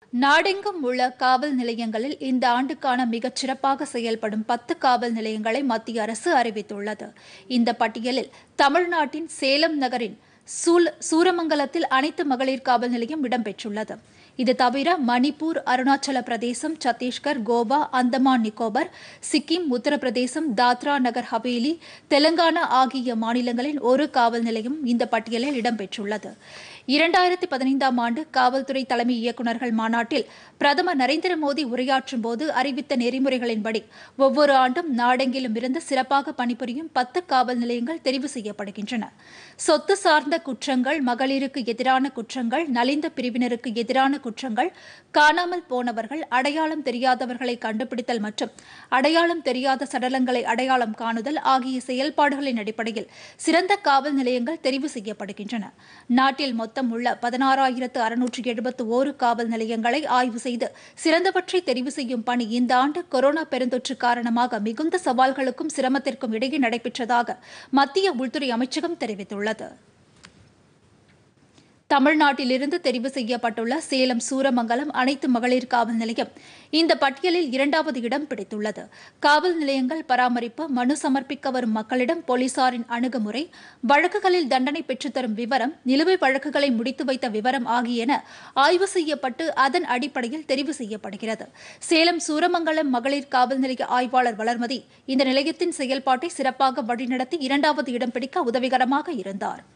நாடெங்கும் உள்ள காவல் நிலையங்களில் இந்த ஆண்டுக்கான மிகச் சிறப்பாக செயல்படும் பத்து காவல் நிலையங்களை மத்திய அரசு அறிவித்துள்ளது இந்த பட்டியலில் தமிழ்நாட்டின் சேலம் நகரின் சூல் சூரமங்கலத்தில் அனைத்து மகளிர் காவல் நிலையம் இடம்பெற்றுள்ளது இது தவிர மணிப்பூர் அருணாச்சல பிரதேசம் சத்தீஸ்கர் கோவா அந்தமான் நிக்கோபர் சிக்கிம் உத்தரப்பிரதேசம் தாத்ரா நகர் ஹவேலி தெலங்கானா ஆகிய மாநிலங்களின் ஒரு காவல் நிலையம் இந்த பட்டியலில் இடம்பெற்றுள்ளது இரண்டாயிரத்தி பதினைந்தாம் ஆண்டு காவல்துறை தலைமை இயக்குநர்கள் மாநாட்டில் பிரதமர் நரேந்திர மோடி உரையாற்றும் போது அறிவித்த நெறிமுறைகளின்படி ஒவ்வொரு ஆண்டும் நாடெங்கிலும் இருந்து சிறப்பாக பணிபுரியும் பத்து காவல் நிலையங்கள் தெரிவு செய்யப்படுகின்றன சொத்து சார்ந்த குற்றங்கள் மகளிருக்கு எதிரான குற்றங்கள் நலிந்த பிரிவினருக்கு எதிரான குற்றங்கள் காணாமல் போனவர்கள் அடையாளம் தெரியாதவர்களை கண்டுபிடித்தல் மற்றும் அடையாளம் தெரியாத சடலங்களை அடையாளம் காணுதல் ஆகிய செயல்பாடுகளின் அடிப்படையில் சிறந்த காவல் நிலையங்கள் தெரிவு செய்யப்படுகின்றன நாட்டில் மொத்தம் உள்ள பதினாறாயிரத்து அறுநூற்று எழுபத்து ஓரு காவல் நிலையங்களை ஆய்வு செய்து சிறந்தவற்றை தெரிவு செய்யும் பணி இந்த ஆண்டு கொரோனா பெருந்தொற்று காரணமாக மிகுந்த சவால்களுக்கும் சிரமத்திற்கும் இடையே நடைபெற்றதாக மத்திய உள்துறை அமைச்சகம் தெரிவித்துள்ளது தமிழ்நாட்டிலிருந்து தெரிவு செய்யப்பட்டுள்ள சேலம் சூரமங்கலம் அனைத்து மகளிர் காவல் நிலையம் இந்த பட்டியலில் இரண்டாவது இடம் பிடித்துள்ளது காவல் நிலையங்கள் பராமரிப்பு மனு சமர்ப்பிக்க வரும் மக்களிடம் போலீசாரின் அணுகுமுறை வழக்குகளில் தண்டனை பெற்றுத்தரும் விவரம் நிலுவை வழக்குகளை முடித்து வைத்த விவரம் ஆகியன ஆய்வு செய்யப்பட்டு அதன் அடிப்படையில் தெரிவு செய்யப்படுகிறது சேலம் சூரமங்கலம் மகளிர் காவல் நிலைய ஆய்வாளர் வளர்மதி இந்த நிலையத்தின் செயல்பாட்டை சிறப்பாக வழிநடத்தி இரண்டாவது இடம் பிடிக்க உதவிகரமாக இருந்தார்